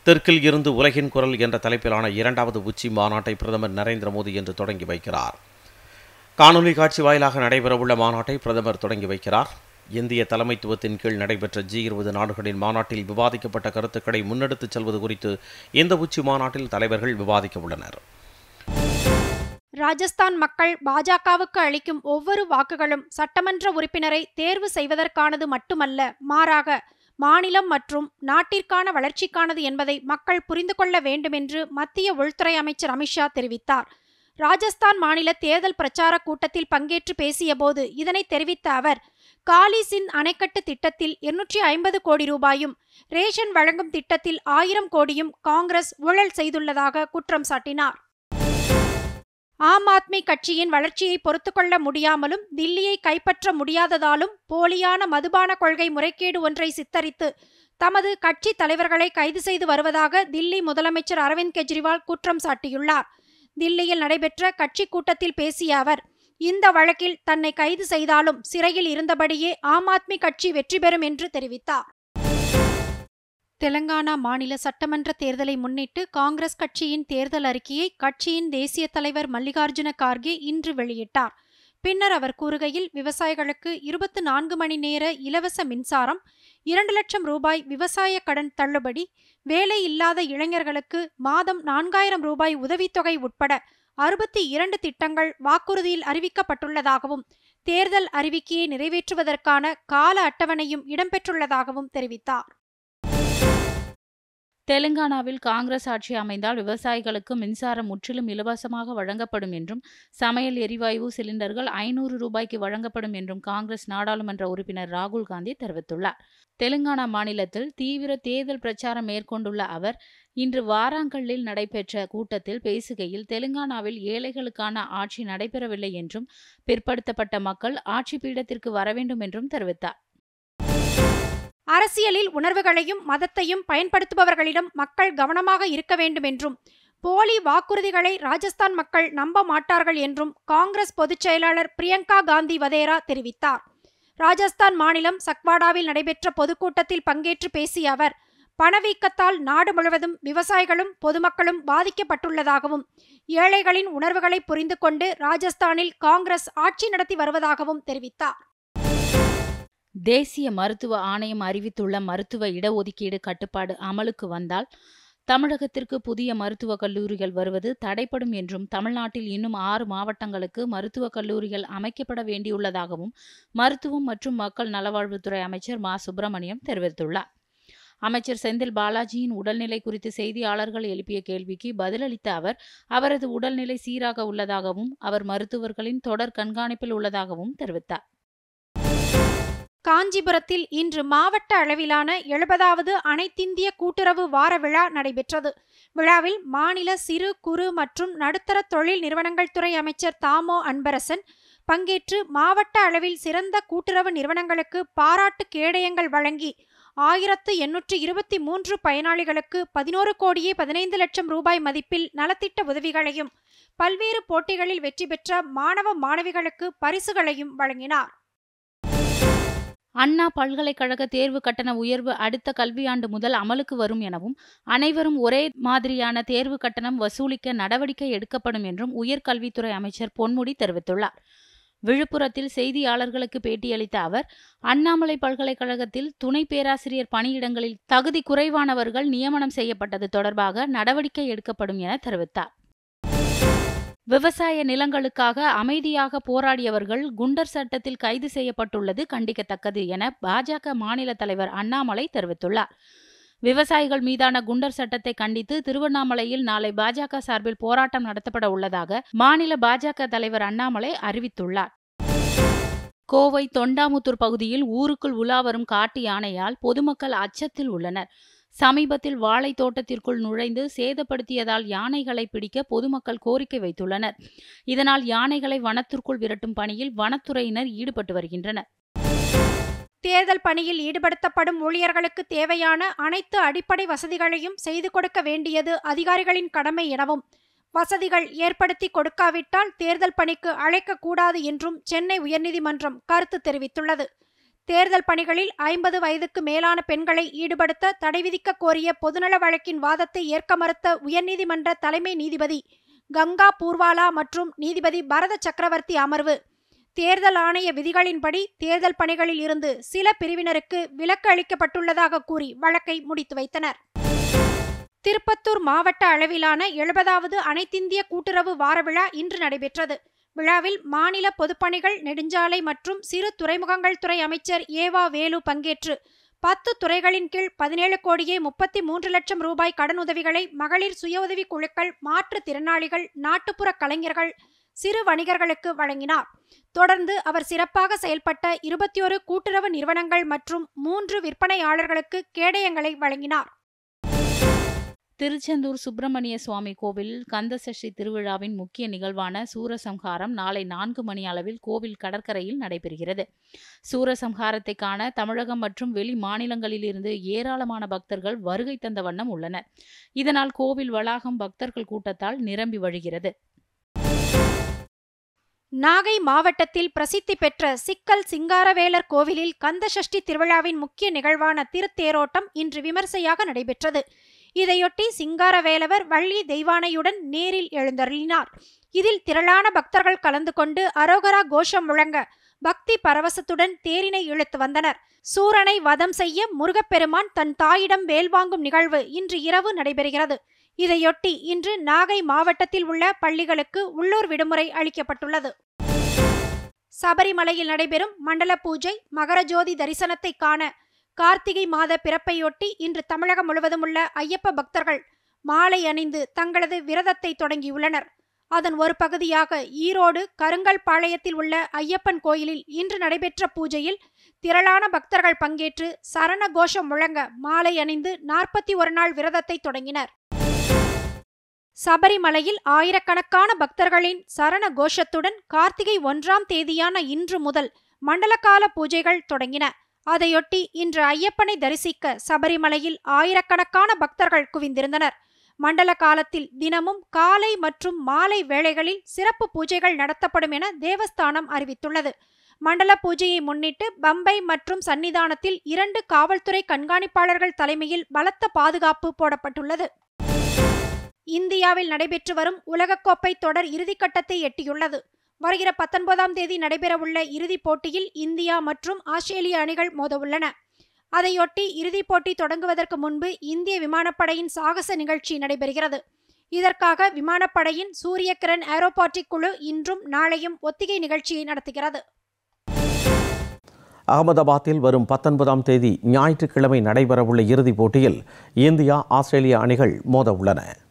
தெற்கில் இருந்து உலகின் குரல் என்ற தலைப்பிலான இரண்டாவது உச்சி மாநாட்டை பிரதமர் நரேந்திர மோடி இன்று தொடங்கி வைக்கிறார் காணொலி காட்சி வாயிலாக நடைபெறவுள்ள மாநாட்டை பிரதமர் தொடங்கி வைக்கிறார் இந்திய தலைமைத்துவத்தின் கீழ் நடைபெற்ற ஜி இருபது நாடுகளின் மாநாட்டில் விவாதிக்கப்பட்ட கருத்துக்களை முன்னெடுத்துச் செல்வது குறித்து இந்த உச்சி மாநாட்டில் தலைவர்கள் விவாதிக்க உள்ளனர் ராஜஸ்தான் மக்கள் பாஜகவுக்கு அளிக்கும் ஒவ்வொரு வாக்குகளும் சட்டமன்ற உறுப்பினரை தேர்வு செய்வதற்கானது மட்டுமல்ல மாறாக மாநிலம் மற்றும் நாட்டிற்கான வளர்ச்சிக்கானது என்பதை மக்கள் புரிந்து கொள்ள வேண்டும் என்று மத்திய உள்துறை அமைச்சர் அமித்ஷா தெரிவித்தார் ராஜஸ்தான் மாநில தேர்தல் பிரச்சார கூட்டத்தில் பங்கேற்று பேசியபோது இதனை தெரிவித்த அவர் காலிசின் அணைக்கட்டு திட்டத்தில் இருநூற்றி ஐம்பது கோடி ரூபாயும் ரேஷன் வழங்கும் திட்டத்தில் ஆயிரம் கோடியும் காங்கிரஸ் ஊழல் செய்துள்ளதாக குற்றம் சாட்டினார் ஆம் ஆத்மி கட்சியின் வளர்ச்சியை பொறுத்துக்கொள்ள முடியாமலும் தில்லியை கைப்பற்ற முடியாததாலும் போலியான மதுபான கொள்கை முறைகேடு ஒன்றை சித்தரித்து தமது கட்சி தலைவர்களை கைது செய்து வருவதாக தில்லி முதலமைச்சர் அரவிந்த் கெஜ்ரிவால் குற்றம் சாட்டியுள்ளார் தில்லியில் நடைபெற்ற கட்சி கூட்டத்தில் பேசிய அவர் இந்த வழக்கில் தன்னை கைது செய்தாலும் சிறையில் இருந்தபடியே ஆம் ஆத்மி கட்சி வெற்றி பெறும் என்று தெரிவித்தார் தெலங்கானா மாநில சட்டமன்ற தேர்தலை முன்னிட்டு காங்கிரஸ் கட்சியின் தேர்தல் அறிக்கையை கட்சியின் தேசிய தலைவர் மல்லிகார்ஜுன கார்கே இன்று வெளியிட்டார் பின்னர் அவர் கூறுகையில் விவசாயிகளுக்கு இருபத்து நான்கு மணி நேர இலவச மின்சாரம் இரண்டு லட்சம் ரூபாய் விவசாய கடன் தள்ளுபடி வேலை இல்லாத இளைஞர்களுக்கு மாதம் நான்காயிரம் ரூபாய் உதவித்தொகை உட்பட அறுபத்தி இரண்டு திட்டங்கள் வாக்குறுதியில் அறிவிக்கப்பட்டுள்ளதாகவும் தேர்தல் அறிவிக்கையை நிறைவேற்றுவதற்கான கால அட்டவணையும் இடம்பெற்றுள்ளதாகவும் தெரிவித்தார் தெலுங்கானாவில் காங்கிரஸ் ஆட்சி அமைந்தால் விவசாயிகளுக்கு மின்சாரம் முற்றிலும் இலவசமாக வழங்கப்படும் என்றும் சமையல் எரிவாயு சிலிண்டர்கள் ஐநூறு ரூபாய்க்கு வழங்கப்படும் என்றும் காங்கிரஸ் நாடாளுமன்ற உறுப்பினர் ராகுல் காந்தி தெரிவித்துள்ளார் தெலுங்கானா மாநிலத்தில் தீவிர தேர்தல் பிரச்சாரம் மேற்கொண்டுள்ள அவர் இன்று வாராங்கல்லில் நடைபெற்ற கூட்டத்தில் பேசுகையில் தெலுங்கானாவில் ஏழைகளுக்கான ஆட்சி நடைபெறவில்லை என்றும் பிற்படுத்தப்பட்ட மக்கள் ஆட்சி பீடத்திற்கு வர வேண்டும் என்றும் தெரிவித்தார் அரசியலில் உணர்வுகளையும் மதத்தையும் பயன்படுத்துபவர்களிடம் மக்கள் கவனமாக இருக்க வேண்டும் என்றும் போலி வாக்குறுதிகளை ராஜஸ்தான் மக்கள் நம்ப மாட்டார்கள் என்றும் காங்கிரஸ் பொதுச் செயலாளர் பிரியங்கா காந்தி வதேரா தெரிவித்தார் ராஜஸ்தான் மாநிலம் சக்வாடாவில் நடைபெற்ற பொதுக்கூட்டத்தில் பங்கேற்று பேசிய அவர் பணவீக்கத்தால் நாடு முழுவதும் விவசாயிகளும் பொதுமக்களும் பாதிக்கப்பட்டுள்ளதாகவும் ஏழைகளின் உணர்வுகளை புரிந்து கொண்டு ராஜஸ்தானில் காங்கிரஸ் ஆட்சி நடத்தி வருவதாகவும் தெரிவித்தார் தேசிய மருத்துவ ஆணையம் அறிவித்துள்ள மருத்துவ இடஒதுக்கீடு கட்டுப்பாடு அமலுக்கு வந்தால் தமிழகத்திற்கு புதிய மருத்துவக் கல்லூரிகள் வருவது தடைப்படும் என்றும் தமிழ்நாட்டில் இன்னும் ஆறு மாவட்டங்களுக்கு மருத்துவக் கல்லூரிகள் அமைக்கப்பட வேண்டியுள்ளதாகவும் மருத்துவம் மற்றும் மக்கள் நலவாழ்வுத்துறை அமைச்சர் மா சுப்பிரமணியம் தெரிவித்துள்ளார் அமைச்சர் செந்தில் பாலாஜியின் உடல்நிலை குறித்து செய்தியாளர்கள் எழுப்பிய கேள்விக்கு பதிலளித்த அவர் அவரது உடல்நிலை சீராக உள்ளதாகவும் அவர் மருத்துவர்களின் தொடர் கண்காணிப்பில் உள்ளதாகவும் தெரிவித்தார் காஞ்சிபுரத்தில் இன்று மாவட்ட அளவிலான எழுபதாவது அனைத்திந்திய கூட்டுறவு வார விழா நடைபெற்றது விழாவில் மாநில சிறு குறு மற்றும் நடுத்தர தொழில் நிறுவனங்கள் துறை அமைச்சர் தாமோ அன்பரசன் பங்கேற்று மாவட்ட அளவில் சிறந்த கூட்டுறவு நிறுவனங்களுக்கு பாராட்டு கேடயங்கள் வழங்கி ஆயிரத்து எண்ணூற்று இருபத்தி மூன்று பயனாளிகளுக்கு பதினோரு கோடியே பதினைந்து லட்சம் ரூபாய் மதிப்பில் நலத்திட்ட உதவிகளையும் பல்வேறு போட்டிகளில் வெற்றி பெற்ற மாணவ மாணவிகளுக்கு பரிசுகளையும் வழங்கினார் அண்ணா பல்கலைக்கழக தேர்வு கட்டண உயர்வு அடுத்த கல்வியாண்டு முதல் அமலுக்கு வரும் எனவும் அனைவரும் ஒரே மாதிரியான தேர்வு கட்டணம் வசூலிக்க நடவடிக்கை எடுக்கப்படும் என்றும் உயர்கல்வித்துறை அமைச்சர் பொன்முடி தெரிவித்துள்ளார் விழுப்புரத்தில் செய்தியாளர்களுக்கு பேட்டியளித்த அவர் அண்ணாமலை பல்கலைக்கழகத்தில் துணை பேராசிரியர் பணியிடங்களில் தகுதி குறைவானவர்கள் நியமனம் செய்யப்பட்டது தொடர்பாக நடவடிக்கை எடுக்கப்படும் என தெரிவித்தார் விவசாய நிலங்களுக்காக அமைதியாக போராடியவர்கள் குண்டர் சட்டத்தில் கைது செய்யப்பட்டுள்ளது கண்டிக்கத்தக்கது என பாஜக மாநில தலைவர் அண்ணாமலை தெரிவித்துள்ளார் விவசாயிகள் மீதான குண்டர் சட்டத்தை கண்டித்து திருவண்ணாமலையில் நாளை பாஜக சார்பில் போராட்டம் நடத்தப்பட உள்ளதாக மாநில பாஜக தலைவர் அண்ணாமலை அறிவித்துள்ளார் கோவை தொண்டாமுத்தூர் பகுதியில் ஊருக்குள் உலா வரும் காட்டு யானையால் பொதுமக்கள் அச்சத்தில் உள்ளனர் சமீபத்தில் வாழை தோட்டத்திற்குள் நுழைந்து சேதப்படுத்தியதால் யானைகளை பிடிக்க பொதுமக்கள் கோரிக்கை வைத்துள்ளனர் இதனால் யானைகளை வனத்திற்குள் விரட்டும் பணியில் வனத்துறையினர் ஈடுபட்டு வருகின்றனர் தேர்தல் பணியில் ஈடுபடுத்தப்படும் ஊழியர்களுக்கு தேவையான அனைத்து அடிப்படை வசதிகளையும் செய்து கொடுக்க வேண்டியது அதிகாரிகளின் கடமை எனவும் வசதிகள் ஏற்படுத்தி கொடுக்காவிட்டால் தேர்தல் பணிக்கு அழைக்கக்கூடாது என்றும் சென்னை உயர்நீதிமன்றம் கருத்து தெரிவித்துள்ளது தேர்தல் பணிகளில் ஐம்பது வயதுக்கு மேலான பெண்களை ஈடுபடுத்த தடை விதிக்க கோரிய பொதுநல வழக்கின் வாதத்தை ஏற்க மறுத்த உயர்நீதிமன்ற தலைமை நீதிபதி கங்கா பூர்வாலா மற்றும் நீதிபதி பரத சக்கரவர்த்தி அமர்வு தேர்தல் ஆணைய விதிகளின்படி தேர்தல் பணிகளில் இருந்து சில பிரிவினருக்கு விலக்கு அளிக்கப்பட்டுள்ளதாக கூறி வழக்கை முடித்து வைத்தனர் திருப்பத்தூர் மாவட்ட அளவிலான எழுபதாவது அனைத்திந்திய கூட்டுறவு வார விழா இன்று நடைபெற்றது விழாவில் மாநில பொதுப்பணிகள் நெடுஞ்சாலை மற்றும் சிறு துறைமுகங்கள் துறை அமைச்சர் ஏவா வேலு பங்கேற்று பத்து துறைகளின் கீழ் பதினேழு கோடியே முப்பத்தி மூன்று லட்சம் ரூபாய் கடனுதவிகளை மகளிர் சுய உதவி குழுக்கள் மாற்றுத்திறனாளிகள் நாட்டுப்புற கலைஞர்கள் சிறு வணிகர்களுக்கு வழங்கினார் தொடர்ந்து அவர் சிறப்பாக செயல்பட்ட இருபத்தி ஒரு கூட்டுறவு நிறுவனங்கள் மற்றும் மூன்று விற்பனையாளர்களுக்கு கேடயங்களை வழங்கினார் திருச்செந்தூர் சுப்பிரமணிய சுவாமி கோவிலில் கந்தசஷ்டி திருவிழாவின் முக்கிய நிகழ்வான சூரசம்ஹாரம் நாளை நான்கு மணி அளவில் கோவில் கடற்கரையில் நடைபெறுகிறது சூரசம்ஹாரத்தை காண தமிழகம் மற்றும் வெளி மாநிலங்களிலிருந்து ஏராளமான பக்தர்கள் வருகை தந்த வண்ணம் உள்ளனர் இதனால் கோவில் வளாகம் பக்தர்கள் கூட்டத்தால் நிரம்பி வழிகிறது நாகை மாவட்டத்தில் பிரசித்தி பெற்ற சிக்கல் சிங்காரவேலர் கோவிலில் கந்தசஷ்டி திருவிழாவின் முக்கிய நிகழ்வான திருத்தேரோட்டம் இன்று விமர்சையாக நடைபெற்றது இதையொட்டி சிங்காரவேலவர் வள்ளி தெய்வானையுடன் நேரில் எழுந்தருளினார் இதில் திரளான பக்தர்கள் கலந்து கொண்டு அரோகரா கோஷம் முழங்க பக்தி பரவசத்துடன் தேரினை இழுத்து வந்தனர் சூரனை வதம் செய்ய முருகப்பெருமான் தன் தாயிடம் வேல் வாங்கும் நிகழ்வு இன்று இரவு நடைபெறுகிறது இதையொட்டி இன்று நாகை மாவட்டத்தில் உள்ள பள்ளிகளுக்கு உள்ளூர் விடுமுறை அளிக்கப்பட்டுள்ளது சபரிமலையில் நடைபெறும் மண்டல பூஜை மகரஜோதி தரிசனத்தை காண கார்த்திகை மாத பிறப்பையொட்டி இன்று தமிழகம் முழுவதும் உள்ள ஐயப்ப பக்தர்கள் மாலை அணிந்து தங்களது விரதத்தை தொடங்கியுள்ளனர் அதன் ஒரு பகுதியாக ஈரோடு கருங்கல் பாளையத்தில் உள்ள ஐயப்பன் கோயிலில் இன்று நடைபெற்ற பூஜையில் திரளான பக்தர்கள் பங்கேற்று சரண கோஷம் முழங்க மாலை அணிந்து நாற்பத்தி ஒரு நாள் விரதத்தை தொடங்கினர் சபரிமலையில் ஆயிரக்கணக்கான பக்தர்களின் சரண கோஷத்துடன் கார்த்திகை ஒன்றாம் தேதியான இன்று முதல் மண்டலகால பூஜைகள் தொடங்கின அதையொட்டி இன்று ஐயப்பனை தரிசிக்க சபரிமலையில் ஆயிரக்கணக்கான பக்தர்கள் குவிந்திருந்தனர் மண்டல காலத்தில் தினமும் காலை மற்றும் மாலை வேளைகளில் சிறப்பு பூஜைகள் நடத்தப்படும் என தேவஸ்தானம் அறிவித்துள்ளது மண்டல பூஜையை முன்னிட்டு பம்பை மற்றும் சன்னிதானத்தில் இரண்டு காவல்துறை கண்காணிப்பாளர்கள் தலைமையில் பலத்த பாதுகாப்பு போடப்பட்டுள்ளது இந்தியாவில் நடைபெற்று வரும் உலகக்கோப்பை தொடர் இறுதிக்கட்டத்தை எட்டியுள்ளது வருகிற பத்தொன்பதாம் தேதி நடைபெறவுள்ள இறுதிப் போட்டியில் இந்தியா மற்றும் ஆஸ்திரேலிய அணிகள் மோதவுள்ளன அதையொட்டி இறுதிப் போட்டி தொடங்குவதற்கு முன்பு இந்திய விமானப்படையின் சாகச நிகழ்ச்சி நடைபெறுகிறது இதற்காக விமானப்படையின் சூரியகிரண் ஏரோபாட்டிக் குழு இன்றும் நாளையும் ஒத்திகை நிகழ்ச்சியை நடத்துகிறது அகமதாபாத்தில் வரும் பத்தொன்பதாம் தேதி ஞாயிற்றுக்கிழமை நடைபெறவுள்ள இறுதிப் போட்டியில் இந்தியா ஆஸ்திரேலியா அணிகள் மோத உள்ளன